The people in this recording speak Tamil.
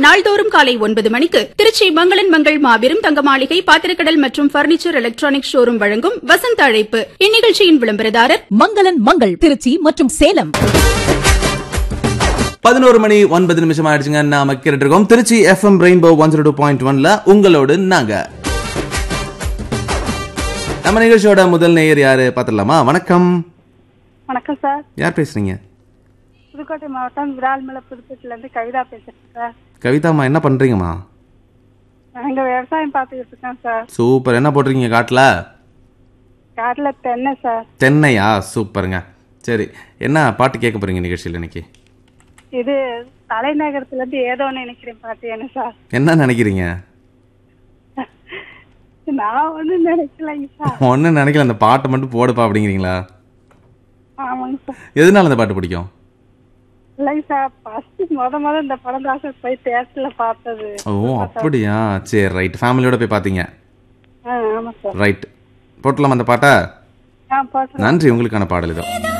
நாள்தோறும் காலை ஒன்பது மணிக்கு திருச்சி மங்களன் மங்கள் மாபெரும் தங்க மாளிகை பாத்திரக்கடல் மற்றும் பர்னிச்சர் எலக்ட்ரானிக் ஷோரூம் வழங்கும் வசந்த அழைப்பு இந்நிகழ்ச்சியின் விளம்பரதாரர் மங்களன் மங்கள் திருச்சி மற்றும் சேலம் பதினோரு மணி ஒன்பது நிமிஷம் ஆயிடுச்சுங்க நாம கேட்டுட்டு இருக்கோம் Trichy FM rainbow one zero two point ஒன்ல உங்களோடு நாங்க நம்ம நிகழ்ச்சியோட முதல் நேயர் யாரு பாத்துடலாமா வணக்கம் வணக்கம் சார் யார் பேசுறீங்க புதுக்கோட்டை மாவட்டம் விரால்மலை புதுக்கோட்டையில இருந்து கவிதா பேசுறேன் சார் கவிதாம்மா என்ன பண்றீங்கம்மா நாங்க விவசாயம் பார்த்துக்கிட்டு இருக்கோம் சார் சூப்பர் என்ன போட்டிருக்கீங்க காட்டுல காட்டுல தென்னை சார் தென்னையா சூப்பருங்க சரி என்ன பாட்டு கேட்க போறீங்க நிகழ்ச்சியில் இன்னைக்கு இது தலைநகரத்துல இருந்து ஏதோ ஒண்ணு நினைக்கிறேன் பாட்டு என்ன சார் என்ன நினைக்கிறீங்க நான் ஒண்ணும் நினைக்கலைங்க சார் ஒன்றும் நினைக்கல அந்த பாட்டை மட்டும் போடுப்பா அப்படிங்கிறீங்களா ஆமாங்க சார் எதனால அந்த பாட்டு பிடிக்கும் இல்லைங்க சார் ஃபர்ஸ்ட் முத முத இந்த படம் தான் சார் போய் தேட்டர்ல பார்த்தது ஓ அப்படியா சரி ரைட் ஃபேமிலியோட போய் பார்த்தீங்க ஆ ஆமா சார் ரைட் போட்டலாம் அந்த பாட்டை ஆ பாட்டு நன்றி உங்களுக்கான பாடல் இதோ